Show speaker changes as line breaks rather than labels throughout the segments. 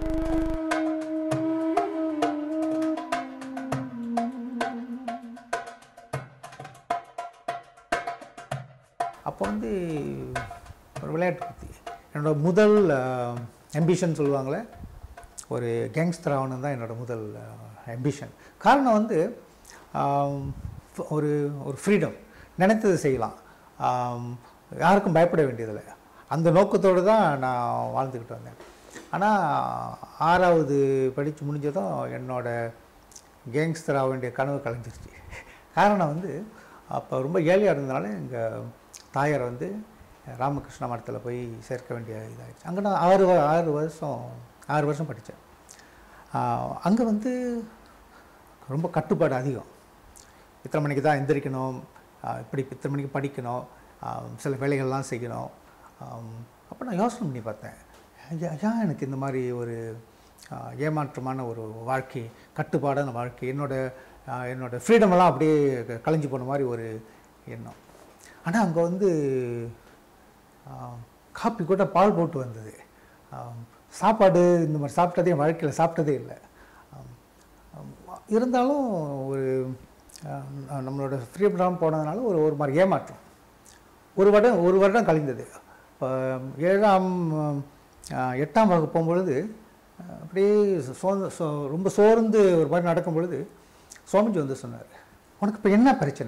அப்போ வந்து ஒரு விளையாட்டு பற்றி என்னோடய முதல் அம்பிஷன் சொல்லுவாங்களே ஒரு கேங்ஸ்டர் ஆகணும் தான் என்னோடய முதல் அம்பிஷன் காரணம் வந்து ஆம், ஒரு ஒரு ஃப்ரீடம் நினைத்தது செய்யலாம் ஆம், யாருக்கும் பயப்பட வேண்டியதில்லை அந்த நோக்கத்தோடு தான் நான் வாழ்ந்துக்கிட்டு வந்தேன் ஆனால் ஆறாவது படித்து முடிஞ்சதும் என்னோட கேங்ஸ்டர் ஆக வேண்டிய கனவு கலைஞ்சிருச்சு காரணம் வந்து அப்போ ரொம்ப ஏழையாக இருந்தனால எங்கள் தாயார் வந்து ராமகிருஷ்ண மடத்தில் போய் சேர்க்க வேண்டிய இதாகிடுச்சு அங்கே நான் ஆறு வ- ஆறு வருஷம் ஆறு வருஷம் படித்தேன் அங்கே வந்து ரொம்ப கட்டுப்பாடு அதிகம் இத்தனை மணிக்கு தான் எந்திரிக்கணும் ஆஹ் இப்படி இத்தனை மணிக்கு படிக்கணும் ஆஹ் சில வேலைகள்லாம் செய்யணும் அப்போ நான் யோசனை பண்ணி பார்த்தேன் ஏன் ஏன் எனக்கு இந்த மாதிரி ஒரு ஆஹ் ஏமாற்றமான ஒரு வாழ்க்கை கட்டுப்பாடான வாழ்க்கை என்னோட ஆஹ் என்னோட ஃப்ரீடமெல்லாம் அப்படியே க- கலைஞ்சு போன மாதிரி ஒரு எண்ணம் ஆனால் அங்கே வந்து ஆஹ் காப்பி கூட பால் போட்டு வந்தது ஆஹ் சாப்பாடு இந்த மாதிரி சாப்பிட்டதே என் வாழ்க்கையில் சாப்பிட்டதே இல்லை ஆம், ஆம், இருந்தாலும் ஒரு ஆஹ் நம்மளோட ஃப்ரீடம் போனதுனால ஒரு ஒரு மாதிரி ஏமாற்றம் ஒரு வருடம் ஒரு வருடம் கழிந்தது இப்போ ஏழாம் ஆஹ் எட்டாம் வகுப்பு போகும்பொழுது ஆஹ் அப்படியே சோர்ந்து சோ ரொம்ப சோர்ந்து ஒரு மாதிரி நடக்கும் பொழுது சுவாமிஜி வந்து சொன்னார் உனக்கு இப்போ என்ன பிரச்சனை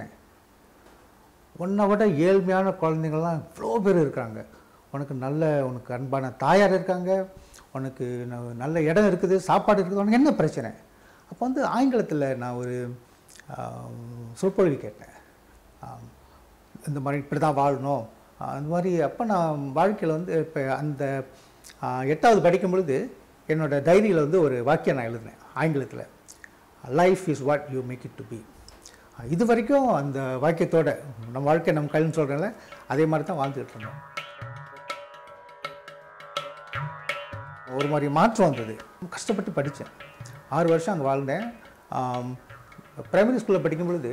உன்னை விட ஏழ்மையான குழந்தைங்கள்லாம் இவ்வளோ பேர் இருக்காங்க உனக்கு நல்ல உனக்கு அன்பான தாயார் இருக்காங்க உனக்கு ந- நல்ல இடம் இருக்குது சாப்பாடு இருக்குது உனக்கு என்ன பிரச்சனை அப்போ வந்து ஆங்கிலத்தில் நான் ஒரு ஆம், சொற்பொழிவு கேட்டேன் ஆம், இந்த மாதிரி இப்படி தான் வாழணும் ஆஹ் அந்த மாதிரி அப்போ நான் வாழ்க்கையில் வந்து இப்போ அந்த ஆஹ், எட்டாவது படிக்கும் பொழுது என்னோட டைரியில் வந்து ஒரு வாக்கியம் நான் எழுதினேன் ஆங்கிலத்தில் life is what you make it to be இது வரைக்கும் அந்த வாக்கியத்தோட நம்ம வாழ்க்கை நம்ம கையில்னு சொல்கிறேன்ல அதே மாதிரி தான் வாழ்ந்துக்கிட்டு இருந்தோம் ஒரு மாதிரி மாற்றம் வந்தது கஷ்டப்பட்டு படித்தேன் ஆறு வருஷம் அங்கே வாழ்ந்தேன் ப்ரைமரி ஸ்கூலில் படிக்கும் பொழுது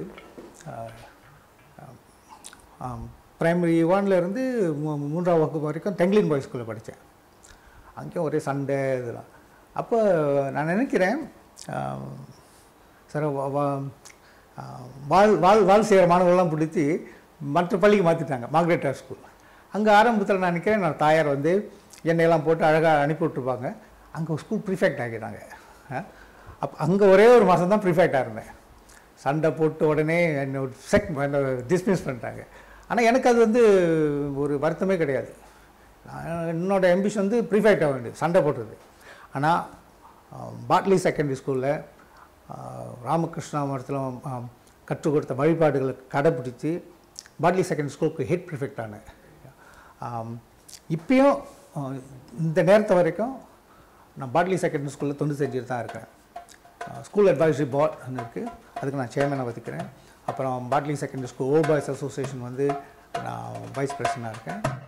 ப்ரைமரி இருந்து மூ- மூன்றாம் வகுப்பு வரைக்கும் தெங்கிலின் பாய்ஸ் ஸ்கூலில் படித்தேன் அங்கேயும் ஒரே சண்டை இதெல்லாம் அப்போ நான் நினைக்கிறேன் ஆம், சார் வா- வா- ஆ, வாழ் வாழ் வாழ் செய்கிற மாணவர்கள்லாம் பிடிச்சி மற்ற பள்ளிக்கு மாற்றிட்டாங்க மார்க்ரெட் ஸ்கூல் அங்கே ஆரம்பத்தில் நான் நினைக்கிறேன் நான் தாயார் வந்து எண்ணெயெல்லாம் போட்டு அழகாக அனுப்பி விட்ருப்பாங்க அங்கே ஸ்கூல் ப்ரிஃபெக்ட் ஆக்கிட்டாங்க அப்போ அங்கே ஒரே ஒரு மாதம் தான் ப்ரிஃபெக்டாக இருந்தேன் சண்டை போட்டு உடனே என்னை ஒரு செக் என்னை டிஸ்மிஸ் பண்ணிட்டாங்க ஆனால் எனக்கு அது வந்து ஒரு வருத்தமே கிடையாது நான் என்னோட எம்பிஷன் வந்து ப்ரிஃபெக்ட் ஆக வேண்டியது சண்டை போடுறது ஆனால் பாட்லி செகண்டரி ஸ்கூலில் ராமகிருஷ்ணா மடத்தில் கற்றுக் கொடுத்த வழிபாடுகளை கடைப்பிடிச்சி பாட்லி செகண்டரி ஸ்கூலுக்கு ஹெட் ப்ரிஃபெக்ட் ஆனேன் ஆம், இப்பயும் ஆஹ், இந்த நேரத்தை வரைக்கும் நான் பாட்லி செகண்டரி ஸ்கூலில் தொண்டு செஞ்சுட்டு தான் இருக்கேன் ஸ்கூல் அட்வைசரி போர்ட் இருக்குது அதுக்கு நான் சேர்மனாக வதிக்கிறேன் அப்புறம் Bartley secondary school O boys association வந்து நான் வைஸ் பிரசிடண்டாக இருக்கேன்